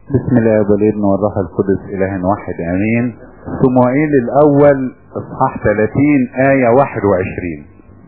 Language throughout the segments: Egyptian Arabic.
بسم الله والابن والروح القدس اله واحد امين صموئيل الاول اصحاح 30 ايه 21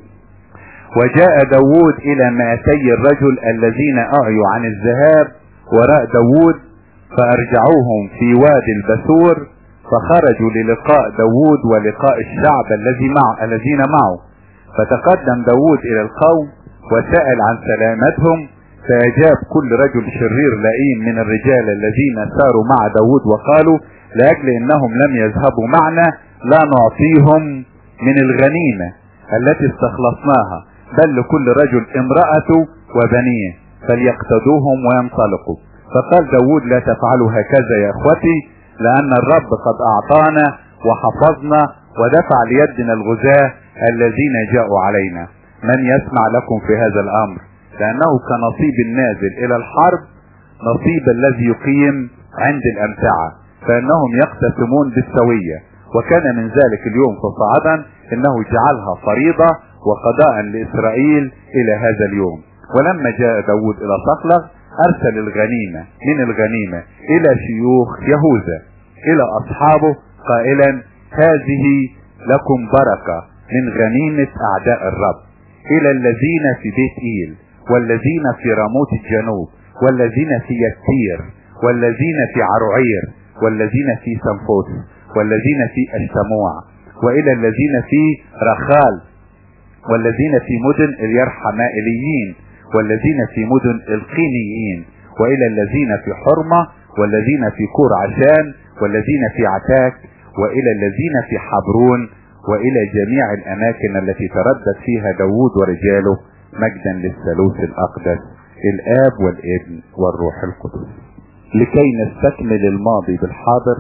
وجاء داود الى مائتي الرجل الذين اعيوا عن الذهاب وراء داود فارجعوهم في وادي البثور فخرجوا للقاء داود ولقاء الشعب الذي معه الذين معه فتقدم داود الى القوم وسأل عن سلامتهم فأجاب كل رجل شرير لئيم من الرجال الذين ساروا مع داود وقالوا لأجل إنهم لم يذهبوا معنا لا نعطيهم من الغنيمة التي استخلصناها بل لكل رجل امرأته وبنيه فليقتدوهم وينطلقوا فقال داود لا تفعلوا هكذا يا اخوتي لأن الرب قد أعطانا وحفظنا ودفع ليدنا الغزاة الذين جاءوا علينا من يسمع لكم في هذا الأمر لأنه كنصيب النازل إلى الحرب نصيب الذي يقيم عند الأمتعة فإنهم يقتسمون بالسوية وكان من ذلك اليوم فصاعدا إنه جعلها فريضة وقضاء لإسرائيل إلى هذا اليوم ولما جاء داود إلى صقلغ أرسل الغنيمة من الغنيمة إلى شيوخ يهوذا إلى أصحابه قائلا هذه لكم بركة من غنيمة أعداء الرب إلى الذين في بيت إيل والذين في راموت الجنوب والذين في يتير والذين في عروعير والذين في سنفوس والذين في الشموع وإلى الذين في رخال والذين في مدن اليرحمائيليين والذين في مدن القينيين وإلى الذين في حرمة والذين في كور عشان والذين في عتاك وإلى الذين في حبرون وإلى جميع الأماكن التي تردد فيها داود ورجاله مجدا للثالوث الأقدس الآب والابن والروح القدس لكي نستكمل الماضي بالحاضر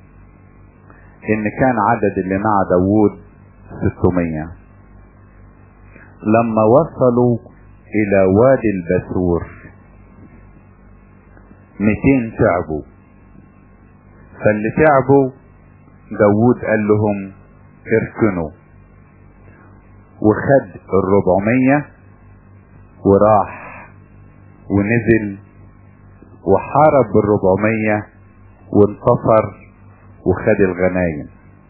إن كان عدد اللي مع داود 600 لما وصلوا إلى وادي البثور 200 تعبوا فاللي تعبوا داود قال لهم اركنوا وخد الربعمية وراح ونزل وحارب بالربعمية وانتصر وخد الغنايم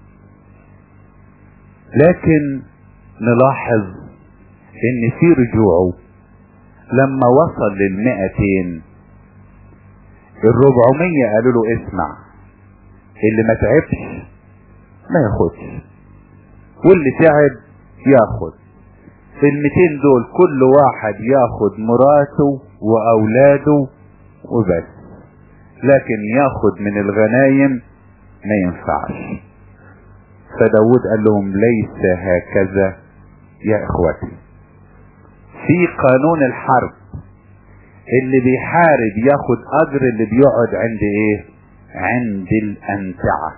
لكن نلاحظ ان في رجوعه لما وصل للمئتين الربعمية قالوا له اسمع اللي ما تعبش ما ياخدش واللي تعب ياخد في المتين دول كل واحد ياخد مراته واولاده وبس لكن ياخد من الغنايم ما ينفعش فداود قال لهم ليس هكذا يا اخوتي في قانون الحرب اللي بيحارب ياخد اجر اللي بيقعد عند ايه عند الامتعه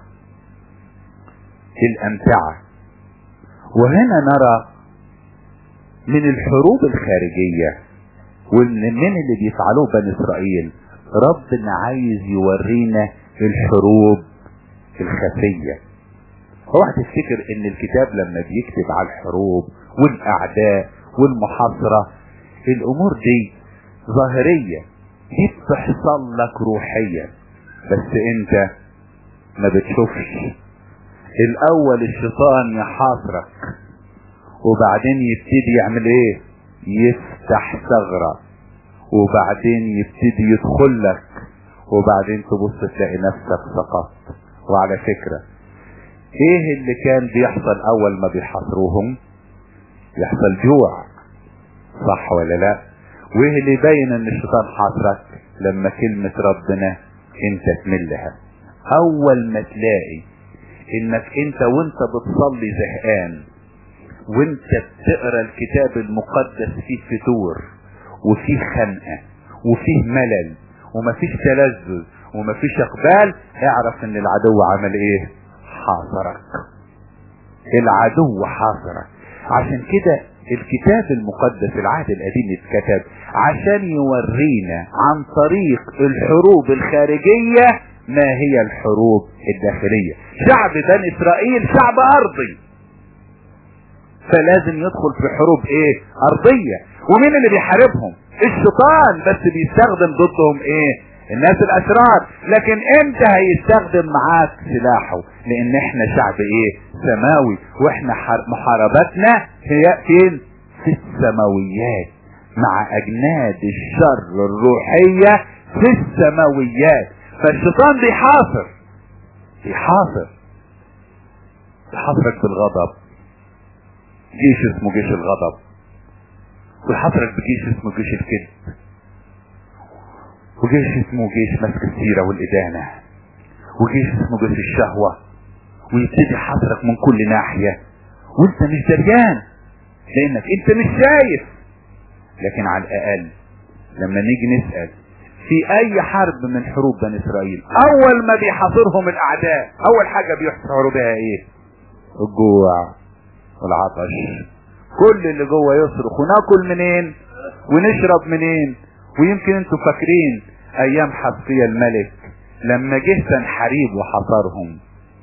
الامتعه وهنا نرى من الحروب الخارجية ومن اللي بيفعلوه بني اسرائيل ربنا عايز يورينا الحروب الخفية اوعى تفتكر ان الكتاب لما بيكتب على الحروب والاعداء والمحاصرة الامور دي ظاهرية دي بتحصل لك روحيا بس انت ما بتشوفش الاول الشيطان يحاصرك وبعدين يبتدي يعمل ايه يفتح ثغرة وبعدين يبتدي يدخل لك وبعدين تبص تلاقي نفسك سقطت وعلى فكرة ايه اللي كان بيحصل اول ما بيحاصروهم يحصل جوع صح ولا لا وايه اللي يبين ان الشيطان حاصرك لما كلمة ربنا انت تملها اول ما تلاقي انك انت وانت بتصلي زهقان وانت بتقرا الكتاب المقدس فيه فتور وفيه خنقه وفيه ملل ومفيش تلذذ ومفيش اقبال اعرف ان العدو عمل ايه حاصرك العدو حاصرك عشان كده الكتاب المقدس العهد القديم اتكتب عشان يورينا عن طريق الحروب الخارجيه ما هي الحروب الداخلية شعب بني اسرائيل شعب ارضي فلازم يدخل في حروب ايه ارضية ومين اللي بيحاربهم الشيطان بس بيستخدم ضدهم ايه الناس الاشرار لكن امتى هيستخدم معاك سلاحه لان احنا شعب ايه سماوي واحنا محاربتنا هي فين في السماويات مع اجناد الشر الروحية في السماويات فالشيطان بيحاصر بيحاصر يحاصرك بالغضب جيش اسمه جيش الغضب ويحاصرك بجيش اسمه جيش الكذب وجيش اسمه جيش مسك السيرة والإدانة وجيش اسمه جيش الشهوة ويبتدي يحاصرك من كل ناحية وانت مش دريان لانك انت مش شايف لكن على الاقل لما نيجي نسأل في اي حرب من حروب بني اسرائيل اول ما بيحاصرهم الاعداء اول حاجة بيحصروا بها ايه الجوع والعطش كل اللي جوه يصرخ وناكل منين ونشرب منين ويمكن انتوا فاكرين ايام حسقية الملك لما جه سنحريب وحصرهم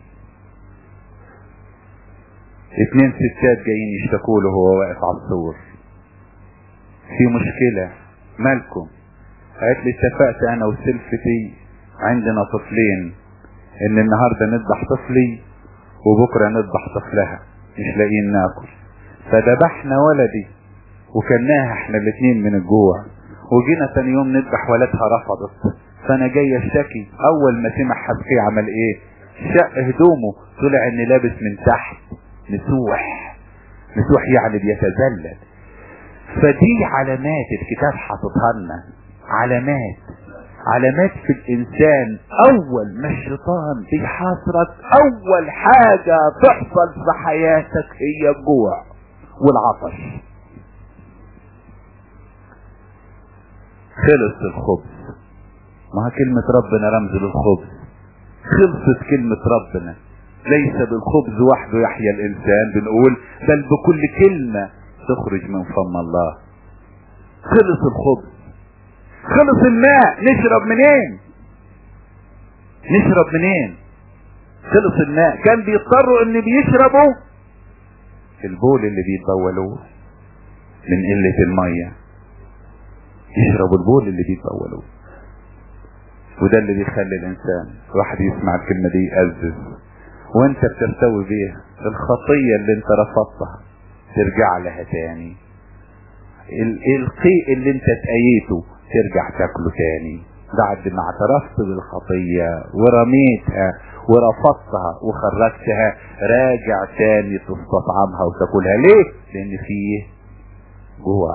اتنين ستات جايين يشتكوا له وهو واقف على السور في مشكلة مالكم قالت لي اتفقت انا وسلفتي عندنا طفلين ان النهاردة نذبح طفلي وبكرة نذبح طفلها مش لاقيين ناكل فذبحنا ولدي وكلناها احنا الاتنين من الجوع وجينا تاني يوم نذبح ولدها رفضت فانا جاي اشتكي اول ما سمع حبكي عمل ايه شق هدومه طلع ان لابس من تحت مسوح مسوح يعني بيتذلل فدي علامات الكتاب حاططها لنا علامات علامات في الانسان اول ما الشيطان بيحاصرك اول حاجة تحصل في حياتك هي الجوع والعطش خلص الخبز ما كلمة ربنا رمز للخبز خلصت كلمة ربنا ليس بالخبز وحده يحيا الانسان بنقول بل بكل كلمة تخرج من فم الله خلص الخبز خلص الماء نشرب منين نشرب منين خلص الماء كان بيضطروا ان بيشربوا البول اللي بيتبولوه من قلة المية يشربوا البول اللي بيتبولوه وده اللي بيخلي الانسان واحد يسمع الكلمة دي يأزز وانت بترتوي بيها الخطية اللي انت رفضتها ترجع لها تاني القيء اللي انت تأييته ترجع تاكله تاني بعد ما اعترفت بالخطية ورميتها ورفضتها وخرجتها راجع تاني تستطعمها وتاكلها ليه لان فيه جوع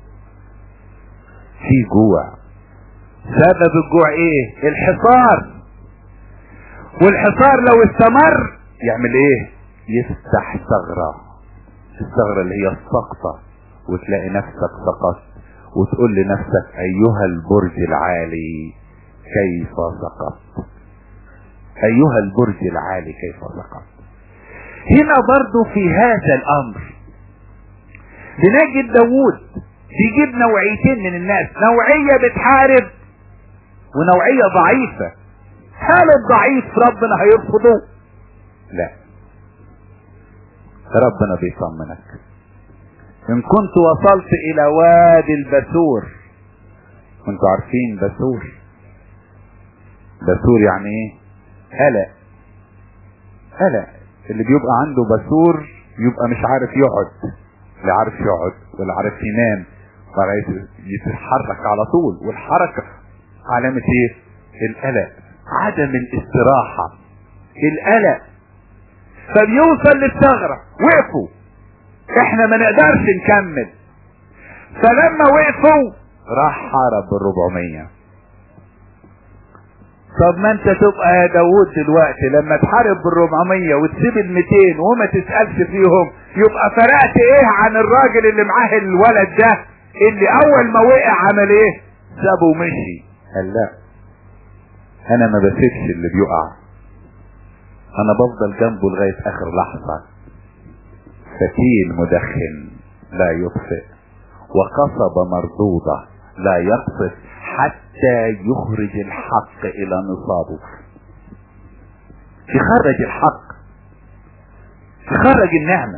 في جوع سبب الجوع ايه الحصار والحصار لو استمر يعمل ايه يفتح ثغرة الثغرة اللي هي السقطة وتلاقي نفسك سقطت وتقول لنفسك ايها البرج العالي كيف سقطت ايها البرج العالي كيف سقطت هنا برضو في هذا الامر بنجد داوود بيجيب نوعيتين من الناس نوعية بتحارب ونوعية ضعيفة هل الضعيف ربنا هيرفضه لا ربنا بيطمنك ان كنت وصلت الى وادي البثور كنتوا عارفين بثور بثور يعني ايه قلق قلق اللي بيبقى عنده بثور يبقى مش عارف يقعد لا عارف يقعد ولا عارف ينام ولا يتحرك على طول والحركة علامة ايه القلق عدم الاستراحة القلق فبيوصل للثغرة وقفوا احنا ما نقدرش نكمل فلما وقفوا راح حارب بالربعمية طب ما انت تبقى يا داوود دلوقتي لما تحارب بالربعمية وتسيب الميتين وما تسألش فيهم يبقى فرقت ايه عن الراجل اللي معاه الولد ده اللي اول ما وقع عمل ايه سابه ومشي قال لا انا ما بسيبش اللي بيقع انا بفضل جنبه لغاية اخر لحظة فتيل مدخن لا يطفئ وقصبة مردودة لا يقصف حتى يخرج الحق الى نصابه يخرج الحق يخرج النعمة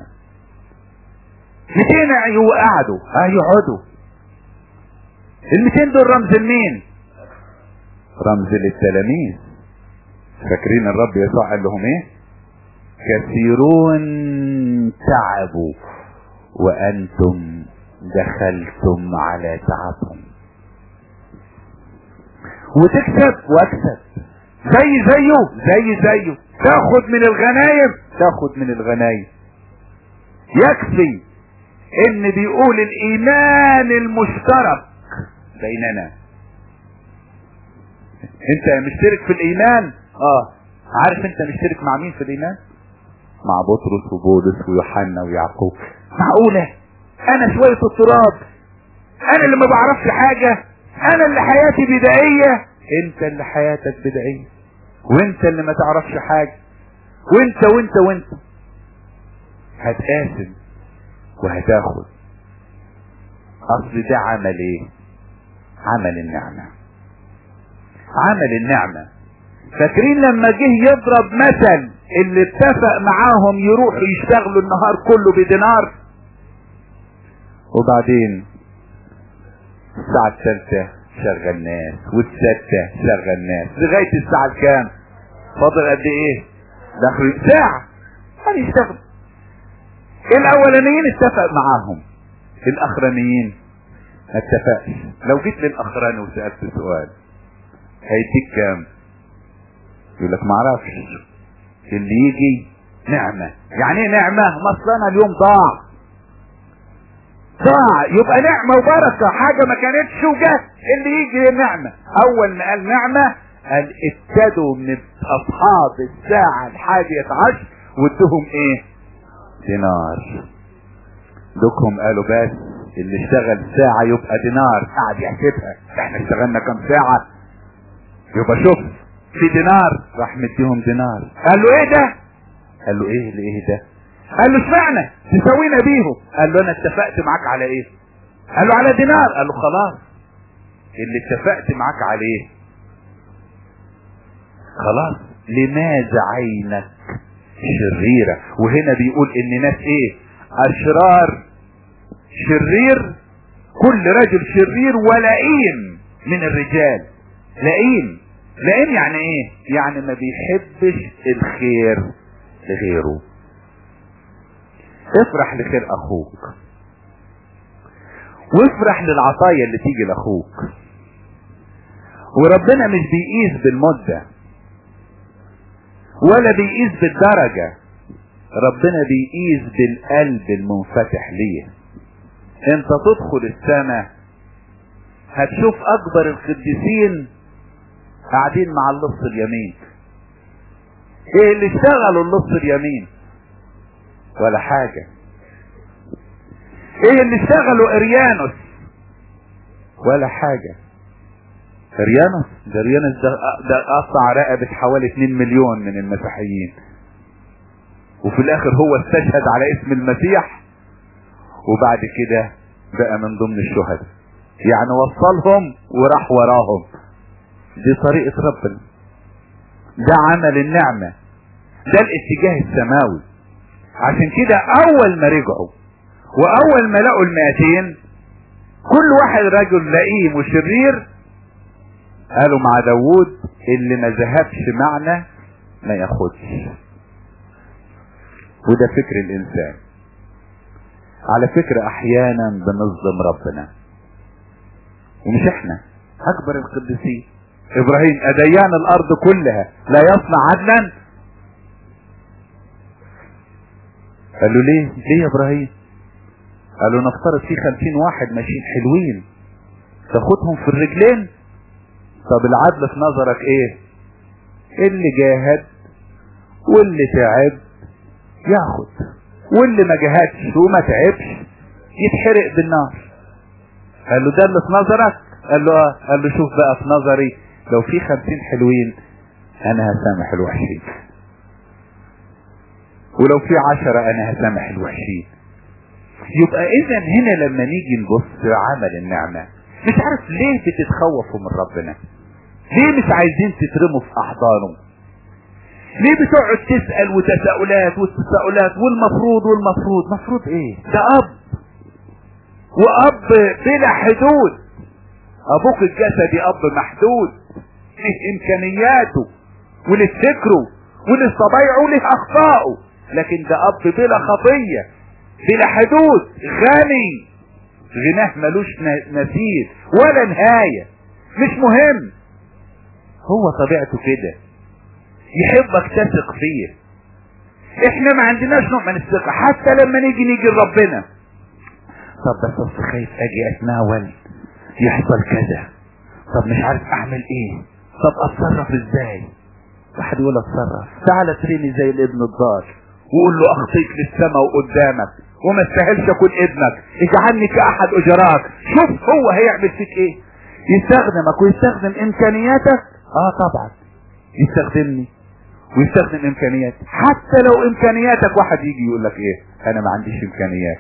200 وقعدوا اه يقعدوا ال 200 دول رمز لمين رمز للتلاميذ فاكرين الرب يسوع قال لهم ايه كثيرون تعبوا وانتم دخلتم على تعبهم وتكسب واكسب زي زيه زي زيه تاخد من الغنايم تاخد من الغنايم يكفي ان بيقول الايمان المشترك بيننا انت مشترك في الايمان اه عارف انت مشترك مع مين في الايمان مع بطرس وبولس ويوحنا ويعقوب معقولة انا شوية التراب انا اللي ما بعرفش حاجة انا اللي حياتي بدائية انت اللي حياتك بدائية وانت اللي ما تعرفش حاجة وانت وانت وانت هتقاسم وهتاخد اصل ده عمل ايه عمل النعمة عمل النعمة فاكرين لما جه يضرب مثل اللي اتفق معاهم يروحوا يشتغلوا النهار كله بدينار وبعدين الساعة الثالثة شغل ناس والستة شغل ناس لغاية الساعة الكام فاضل قد ايه دخلوا ساعة هنشتغل الاولانيين اتفق معاهم الاخرانيين ما اتفقش لو جيت للاخراني وسألت سؤال هيديك كام يقول لك معرفش اللي يجي نعمة يعني ايه نعمة مصلنا اليوم ضاع ضاع يبقى نعمة وبركة حاجة ما كانتش وجت اللي يجي نعمة اول ما قال نعمة قال ابتدوا من اصحاب الساعة الحادية عشر وادهم ايه دينار دوكهم قالوا بس اللي اشتغل ساعة يبقى دينار قاعد يحسبها احنا اشتغلنا كم ساعة يبقى شوف في دينار راح مديهم دينار قال له ايه ده قال له ايه اللي ايه ده قال له اشمعنى تساوينا بيهم قال له انا اتفقت معاك على ايه قال له على دينار قال له خلاص اللي اتفقت معاك عليه خلاص لماذا عينك شريرة وهنا بيقول ان ناس ايه اشرار شرير كل رجل شرير ولئيم من الرجال لئيم لئيم يعني ايه يعني ما بيحبش الخير لغيره افرح لخير اخوك وافرح للعطايا اللي تيجي لاخوك وربنا مش بيقيس بالمدة ولا بيقيس بالدرجة ربنا بيقيس بالقلب المنفتح ليه انت تدخل السماء هتشوف اكبر القديسين قاعدين مع اللص اليمين ايه اللي اشتغلوا اللص اليمين ولا حاجة ايه اللي اشتغلوا اريانوس ولا حاجة اريانوس ده اريانوس ده, ده قطع رقبة حوالي 2 مليون من المسيحيين وفي الاخر هو استشهد على اسم المسيح وبعد كده بقى من ضمن الشهداء يعني وصلهم وراح وراهم دي طريقة ربنا ده عمل النعمة ده الاتجاه السماوي عشان كده اول ما رجعوا واول ما لقوا المئتين كل واحد رجل لئيم وشرير قالوا مع داوود اللي ما ذهبش معنا ما ياخدش وده فكر الانسان على فكرة احيانا بنظلم ربنا ومش احنا اكبر القديسين ابراهيم اديان الارض كلها لا يصنع عدلا قال له ليه ليه يا ابراهيم قال له نفترض في خمسين واحد ماشيين حلوين تاخدهم في الرجلين طب العدل في نظرك ايه اللي جاهد واللي تعب ياخد واللي ما جاهدش وما تعبش يتحرق بالنار قال له ده اللي في نظرك قال له اه قال له شوف بقى في نظري لو في خمسين حلوين انا هسامح الوحشين ولو في عشرة انا هسامح الوحشين يبقى اذا هنا لما نيجي نبص عمل النعمة مش عارف ليه بتتخوفوا من ربنا ليه مش عايزين تترموا في احضانه ليه بتقعد تسأل وتساؤلات وتساؤلات والمفروض والمفروض مفروض ايه ده اب واب بلا حدود ابوك الجسدي اب محدود له امكانياته وله فكره وله طبيعه وله اخطائه لكن ده اب بلا خطية بلا حدود غني غناه ملوش مثيل ولا نهاية مش مهم هو طبيعته كده يحبك تثق فيه احنا ما عندناش نوع من الثقة حتى لما نيجي نيجي لربنا طب بس اصل خايف اجي اتناول يحصل كذا طب مش عارف اعمل ايه طب اتصرف ازاي واحد يقول اتصرف تعالى تريني زي الابن الضال وقول له اخطيك للسماء وقدامك وما استاهلش اكون ابنك اجعلني كاحد اجراك شوف هو هيعمل فيك ايه يستخدمك ويستخدم امكانياتك اه طبعا يستخدمني ويستخدم امكانياتي حتى لو امكانياتك واحد يجي يقول لك ايه انا ما عنديش امكانيات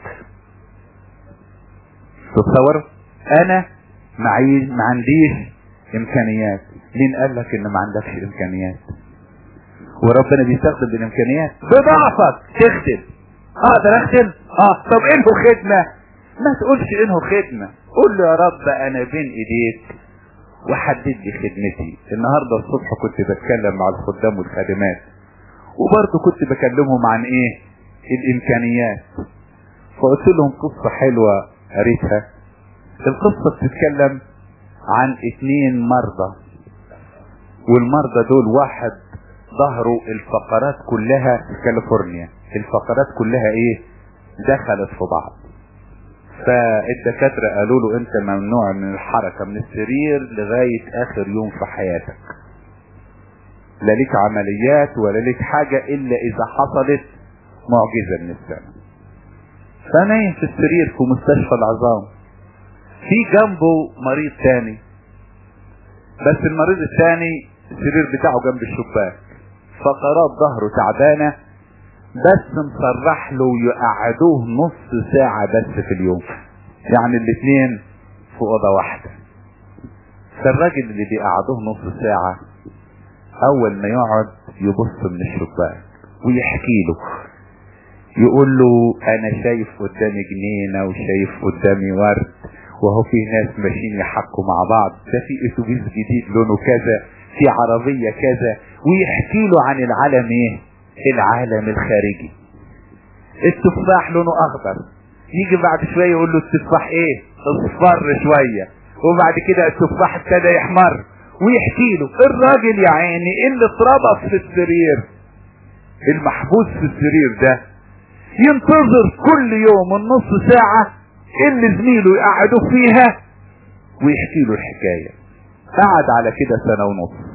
تتصور انا معي ما عنديش امكانيات مين قال لك ان ما عندكش امكانيات وربنا بيستخدم بالامكانيات بضعفك تخدم اقدر اخدم اه طب انه خدمة ما تقولش انه خدمة قول له يا رب انا بين ايديك وحدد لي خدمتي النهاردة الصبح كنت بتكلم مع الخدام والخادمات وبرضه كنت بكلمهم عن ايه الامكانيات فقلت لهم قصة حلوة قريتها القصة بتتكلم عن اتنين مرضى والمرضى دول واحد ظهروا الفقرات كلها في كاليفورنيا الفقرات كلها ايه دخلت في بعض فالدكاترة قالوا له انت ممنوع من الحركة من السرير لغاية اخر يوم في حياتك لا ليك عمليات ولا ليك حاجة الا اذا حصلت معجزة من السماء فنايم في السرير في مستشفى العظام في جنبه مريض تاني بس المريض الثاني السرير بتاعه جنب الشباك فقرات ظهره تعبانة بس مصرح له يقعدوه نص ساعة بس في اليوم يعني الاثنين في اوضة واحدة فالراجل اللي بيقعدوه نص ساعة اول ما يقعد يبص من الشباك ويحكي له يقول له انا شايف قدامي جنينة وشايف قدامي ورد وهو في ناس ماشيين يحكوا مع بعض ده في اتوبيس جديد لونه كذا في عربية كذا ويحكي له عن العالم ايه العالم الخارجي التفاح لونه اخضر يجي بعد شوية يقول له التفاح ايه اصفر شوية وبعد كده التفاح ابتدى يحمر ويحكي له الراجل يا عيني اللي اتربط في السرير المحبوس في السرير ده ينتظر كل يوم النص ساعة اللي زميله يقعدوا فيها ويحكي له الحكاية قعد على كده سنة ونص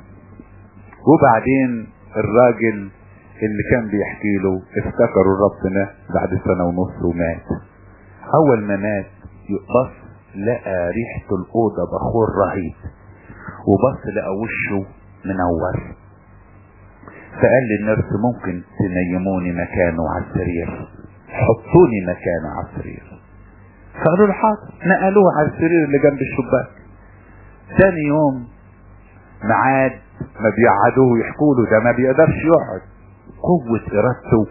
وبعدين الراجل اللي كان بيحكي له افتكروا ربنا بعد سنة ونص ومات اول ما مات بص لقى ريحة الأوضة بخور رهيب وبص لقى وشه منور فقال للنرس ممكن تنيموني مكانه على السرير حطوني مكانه على السرير فقالوا له حاضر نقلوه على السرير اللي جنب الشباك ثاني يوم معاد ما بيقعدوه يحكوا له ده ما بيقدرش يقعد قوة ارادته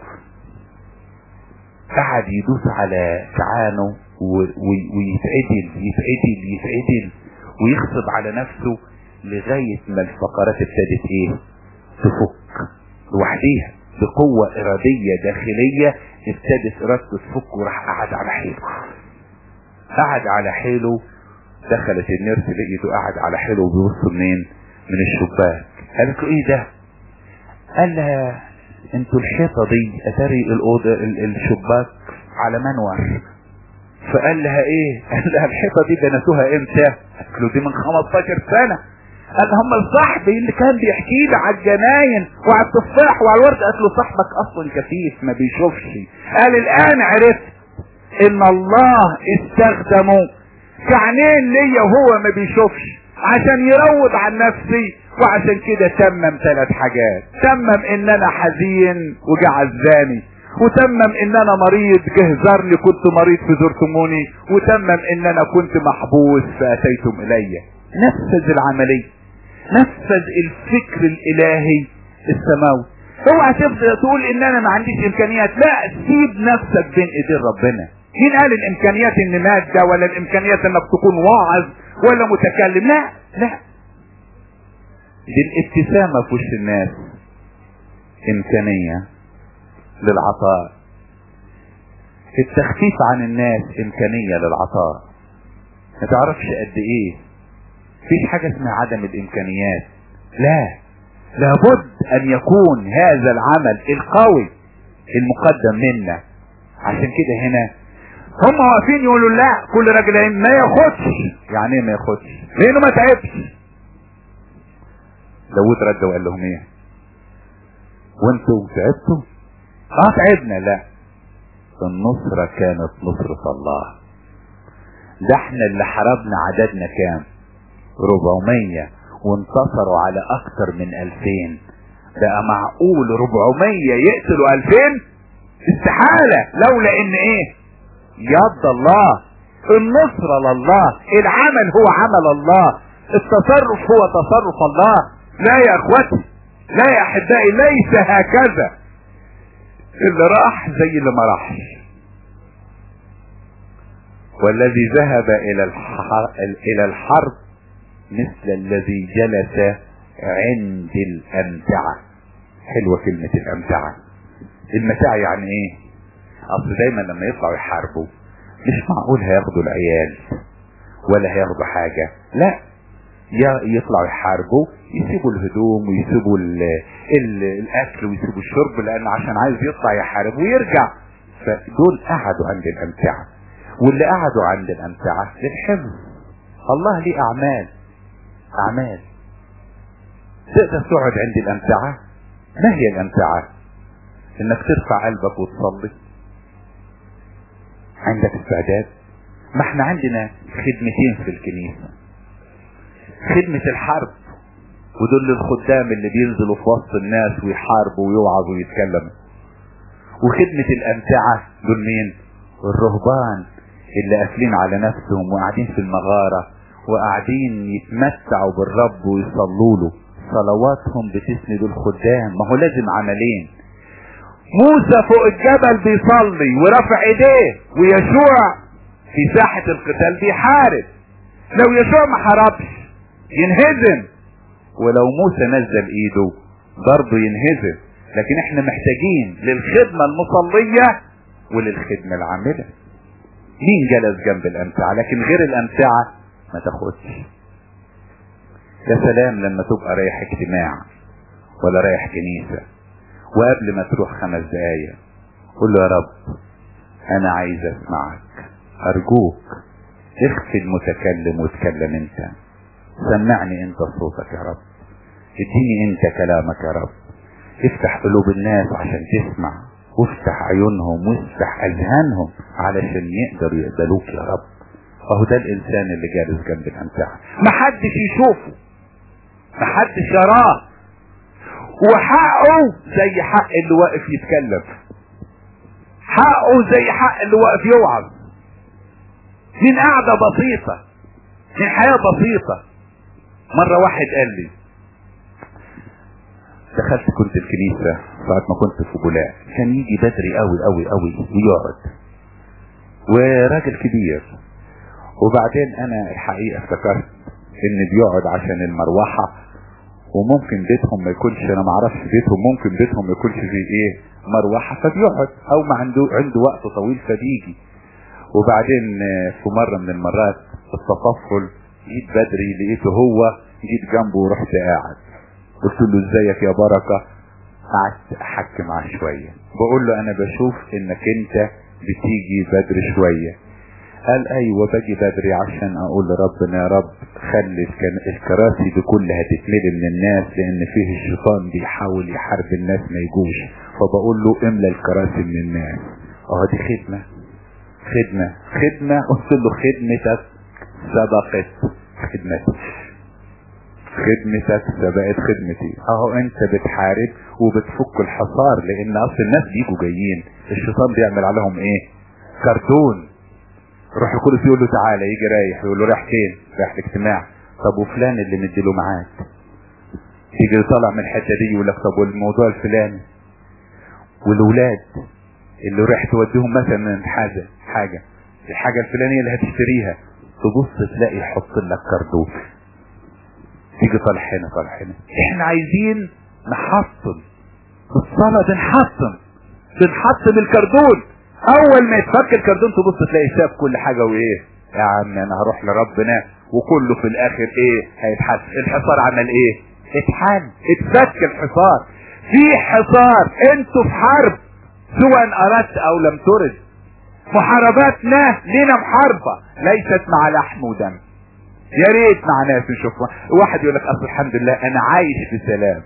قعد يدوس على كعانه ويتعدل يتعدل يتعدل ويغصب على نفسه لغاية ما الفقرات ابتدت ايه تفك لوحديها بقوة ارادية داخلية ابتدت ارادته تفك وراح قعد على حيله قعد على حيله دخلت النيرس لقيته قاعد على حيله وبيبص منين من الشباك قالت له ايه ده قال لها انتوا الحيطة دي اتاري الاوضة الشباك على منور فقال لها ايه قال لها الحيطة دي بنتوها امتى قالت له دي من 15 سنة قال هم صاحبي اللي كان بيحكي لي على الجناين وعلى التفاح وعلى الورد قالت له صاحبك اصلا كفيف ما بيشوفش قال الان عرفت ان الله استخدمه كعنين ليا وهو ما بيشوفش عشان يروض عن نفسي وعشان كده تمم ثلاث حاجات تمم ان انا حزين وجه عزاني وتمم ان انا مريض جه زارني كنت مريض فزرتموني وتمم ان انا كنت محبوس فاتيتم الي نفذ العملية نفذ الفكر الالهي السماوي اوعى تبدا تقول ان انا ما عنديش امكانيات لا سيب نفسك بين ايدين ربنا مين قال الامكانيات ان مادة ولا الامكانيات انك تكون واعظ ولا متكلم لا لا دي الابتسامة في وش الناس امكانية للعطاء التخفيف عن الناس امكانية للعطاء ما تعرفش قد ايه فيش حاجة اسمها عدم الامكانيات لا لابد ان يكون هذا العمل القوي المقدم منا عشان كده هنا هم واقفين يقولوا لا كل راجل ما ياخدش يعني ايه ما ياخدش لانه ما تعبش داود رد وقال لهم ايه وانتوا تعبتوا اه تعبنا لا النصرة كانت نصرة الله ده احنا اللي حاربنا عددنا كام ربعمية وانتصروا على اكتر من الفين بقى معقول ربعمية يقتلوا الفين استحالة لولا ان ايه يد الله النصرة لله العمل هو عمل الله التصرف هو تصرف الله لا يا اخوتي لا يا احبائي ليس هكذا اللي راح زي اللي ما راحش والذي ذهب الى الحرب, الى الحرب مثل الذي جلس عند الامتعة حلوة كلمة الامتعة المتاع يعني ايه اصل دايما لما يطلعوا يحاربوا مش معقول هياخدوا العيال ولا هياخدوا حاجة لا يطلعوا يحاربوا يسيبوا الهدوم ويسيبوا ال ال الاكل ويسيبوا الشرب لان عشان عايز يطلع يحارب ويرجع فدول قعدوا عند الامتعة واللي قعدوا عند الامتعة للحفظ الله ليه اعمال اعمال تقدر تقعد عند الامتعة ما هي الامتعة انك ترفع قلبك وتصلي عندك استعداد ما احنا عندنا خدمتين في الكنيسة خدمة الحرب ودول الخدام اللي بينزلوا في وسط الناس ويحاربوا ويوعظوا ويتكلموا وخدمة الأمتعة دول مين الرهبان اللي قافلين على نفسهم وقاعدين في المغارة وقاعدين يتمتعوا بالرب ويصلوا له صلواتهم بتسند الخدام ما هو لازم عملين موسى فوق الجبل بيصلي ورفع ايديه ويشوع في ساحة القتال بيحارب لو يشوع ما حاربش ينهزم ولو موسى نزل ايده برضه ينهزم لكن احنا محتاجين للخدمة المصلية وللخدمة العاملة مين جلس جنب الامتعة لكن غير الامتعة ما تاخدش يا سلام لما تبقى رايح اجتماع ولا رايح كنيسة وقبل ما تروح خمس دقايق قول له يا رب انا عايز اسمعك ارجوك اخفي المتكلم واتكلم انت سمعني انت صوتك يا رب اديني انت كلامك يا رب افتح قلوب الناس عشان تسمع وافتح عيونهم وافتح اذهانهم علشان يقدروا يقبلوك يا رب اهو ده الانسان اللي جالس جنب الامتعة محدش يشوفه محدش يراه وحقه زي حق اللي واقف يتكلم حقه زي حق اللي واقف يوعظ من قعدة بسيطة من حياة بسيطة مرة واحد قال لي دخلت كنت الكنيسة ساعة ما كنت في بولاق كان يجي بدري قوي قوي قوي ويقعد وراجل كبير وبعدين انا الحقيقة افتكرت ان بيقعد عشان المروحة وممكن بيتهم ما يكونش انا ما اعرفش بيتهم ممكن بيتهم ما يكونش فيه ايه مروحة فبيقعد او ما عنده عنده وقت طويل فبيجي وبعدين في مرة من المرات التطفل جيت بدري لقيته هو جيت جنبه ورحت قاعد قلت له ازيك يا بركة قعدت احكي معاه شوية بقول له انا بشوف انك انت بتيجي بدري شوية قال ايوه باجي بدري عشان اقول لربنا يا رب خلي الكراسي دي كلها تتملي من الناس لان فيه الشيطان بيحاول يحارب الناس ما يجوش فبقول له املى الكراسي من الناس اه دي خدمة خدمة خدمة قلت له خدمتك سبقت خدمتك خدمتك سبقت خدمتي اهو انت بتحارب وبتفك الحصار لان اصل الناس بيجوا جايين الشيطان بيعمل عليهم ايه كرتون روح القدس يقول له تعالى يجي رايح يقول له رايح فين رايح الاجتماع طب وفلان اللي مديله معاك يجي طالع من الحته دي يقول لك طب والموضوع الفلاني والولاد اللي رايح توديهم مثلا حاجه حاجه الحاجه الفلانيه اللي هتشتريها تبص تلاقي يحط لك كردون تيجي طالع هنا طالع هنا احنا عايزين نحصن الصلاة بنحصن بنحصن الكردون اول ما يتفك الكردون تبص تلاقي ساب كل حاجة وايه يا عم انا هروح لربنا وكله في الاخر ايه هيتحس الحصار عمل ايه اتحل اتفك الحصار في حصار انتوا في حرب سواء اردت او لم ترد محارباتنا لنا محاربة ليست مع لحم ودم يا ريت مع ناس نشوف واحد يقول لك اصل الحمد لله انا عايش في سلام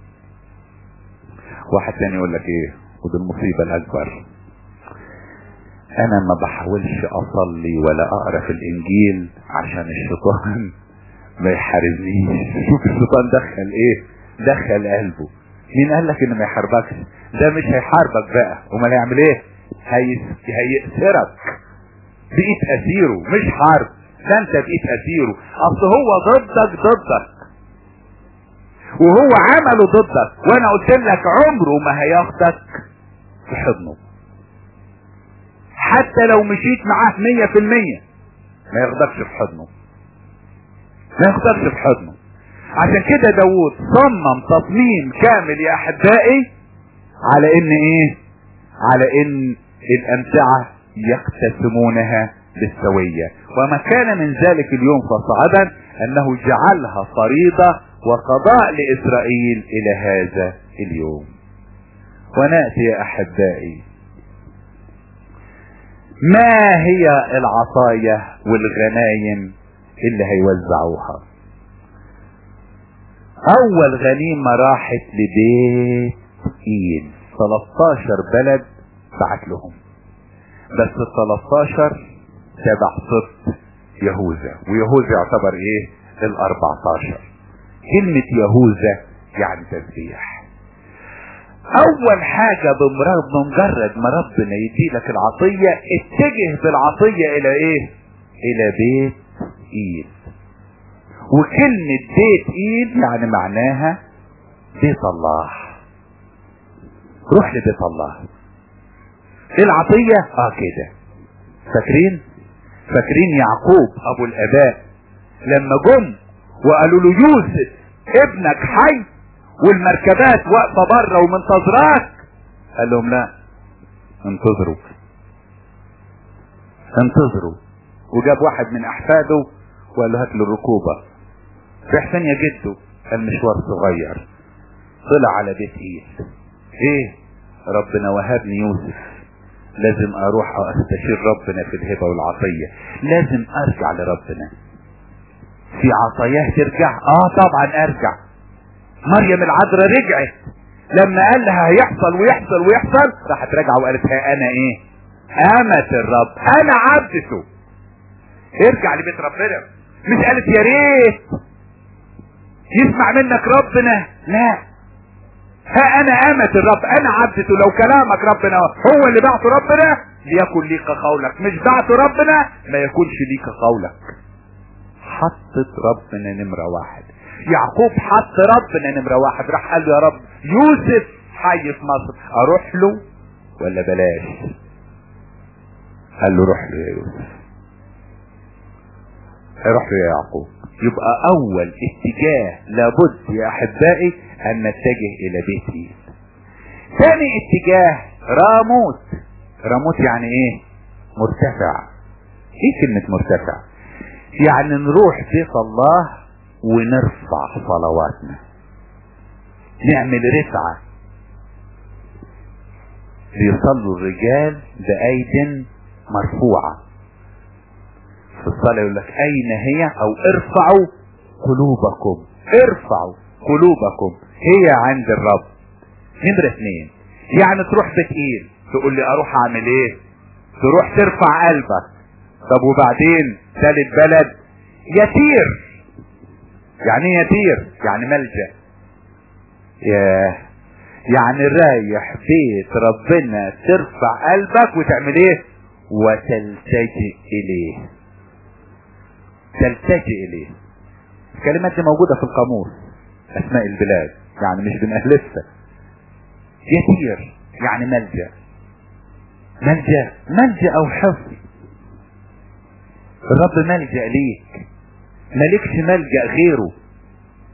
واحد تاني يقول لك ايه ودي المصيبة الاكبر انا ما بحاولش اصلي ولا اقرا في الانجيل عشان الشيطان ما يحاربنيش شوف الشيطان دخل ايه دخل قلبه مين قال لك انه ما يحاربكش ده مش هيحاربك بقى امال هيعمل ايه هيس... هيأسرك بقيت اسيره مش حرب ده انت بقيت اسيره اصل هو ضدك ضدك وهو عمله ضدك وانا قلت لك عمره ما هياخدك في حضنه حتى لو مشيت معاه مية في المية ما ياخدكش في حضنه ما ياخدكش في حضنه عشان كده داوود صمم تصميم كامل يا احبائي على ان ايه على ان الامتعة يقتسمونها بالسوية وما كان من ذلك اليوم فصعدا انه جعلها فريضة وقضاء لاسرائيل الى هذا اليوم ونأتي يا احبائي ما هي العطايا والغنايم اللي هيوزعوها اول غنيمة راحت لبيت ايل 13 بلد بعت لهم بس ال 13 تبع صف يهوذا ويهوذا يعتبر ايه ال 14 كلمة يهوذا يعني تسبيح اول حاجة بمجرد ما ربنا يديلك العطية اتجه بالعطية الى ايه الى بيت ايد وكلمة بيت ايد يعني معناها بيت الله روح لبيت الله ايه العطية اه كده فاكرين فاكرين يعقوب ابو الاباء لما جم وقالوا له يوسف ابنك حي والمركبات واقفه بره ومنتظراك قال لهم لا انتظروا انتظروا وجاب واحد من احفاده وقال له هات له الركوبه في حسين يا جده المشوار صغير طلع على بيت ايد ايه ربنا وهبني يوسف لازم اروح استشير ربنا في الهبه والعطيه لازم ارجع لربنا في عطاياه ترجع اه طبعا ارجع مريم العذراء رجعت لما قال لها هيحصل ويحصل ويحصل راحت راجعه وقالت ها انا ايه امة الرب انا عبدته ارجع لبيت ربنا مش قالت يا ريت يسمع منك ربنا لا ها انا امة الرب انا عبدته لو كلامك ربنا هو اللي بعته ربنا ليكن ليك قولك مش بعته ربنا ما يكونش ليك قولك حطت ربنا نمرة واحد يعقوب حط ربنا نمرة واحد راح قال له يا رب يوسف حي في مصر اروح له ولا بلاش قال له روح له يا يوسف هيروح له يا يعقوب يبقى اول اتجاه لابد يا احبائي ان نتجه الى بيت ايد ثاني اتجاه راموت راموت يعني ايه مرتفع ايه كلمة مرتفع يعني نروح بيت الله ونرفع صلواتنا نعمل رفعة ليصلوا الرجال بأيد مرفوعة في الصلاة يقول لك أين هي أو ارفعوا قلوبكم ارفعوا قلوبكم هي عند الرب نمرة اثنين يعني تروح بتقيل تقول لي اروح اعمل ايه تروح ترفع قلبك طب وبعدين ثالث بلد يتير يعني ايه يتير يعني ملجأ ياه يعني رايح بيت ربنا ترفع قلبك وتعمل ايه وتلتجئ اليه تلتجئ اليه الكلمات دي موجودة في القاموس اسماء البلاد يعني مش بنألفها يتير يعني ملجأ ملجأ ملجأ او حصن الرب ملجأ ليك مالكش ملجأ غيره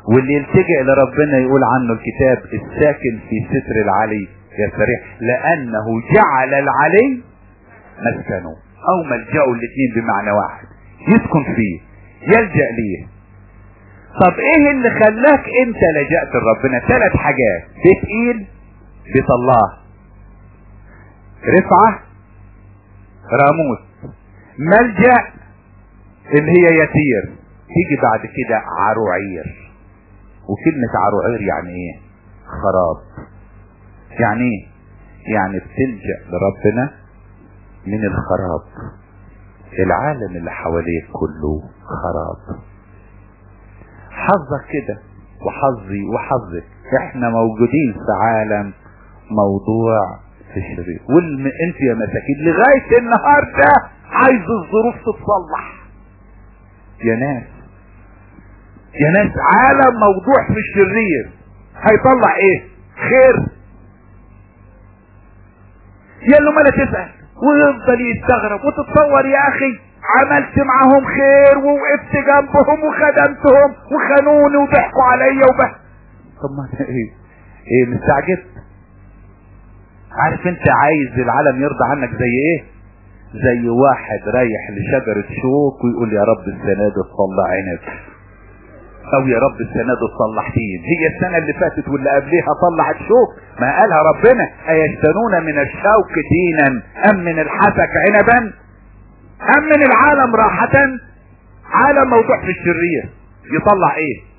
واللي يلتجئ لربنا يقول عنه الكتاب الساكن في ستر العلي يستريح لانه جعل العلي مسكنه او ملجأه الاثنين بمعنى واحد يسكن فيه يلجأ ليه طب ايه اللي خلاك انت لجأت لربنا ثلاث حاجات بيت ايل بيت الله رفعة راموس ملجأ اللي هي يتير تيجي بعد كده عروعير وكلمة عروعير يعني ايه خراب يعني ايه يعني بتلجأ لربنا من الخراب العالم اللي حواليك كله خراب حظك كده وحظي وحظك احنا موجودين في عالم موضوع في الشرير والم... انت يا مساكين لغاية النهاردة عايز الظروف تتصلح يا ناس يا ناس عالم موضوع في الشرير هيطلع ايه خير يا له ما لا تسأل ويفضل يستغرب وتتصور يا اخي عملت معاهم خير ووقفت جنبهم وخدمتهم وخانوني وضحكوا عليا وبه طب ما ايه ايه مستعجب عارف انت عايز العالم يرضى عنك زي ايه زي واحد رايح لشجرة شوك ويقول يا رب السنة دي تطلع عنب او يا رب السنة دي تصلح تين هي السنة اللي فاتت واللي قبليها طلعت شوك ما قالها ربنا ايشتنون من الشوك تينا ام من الحسك عنبا ام من العالم راحة عالم موضوع في الشرير يطلع ايه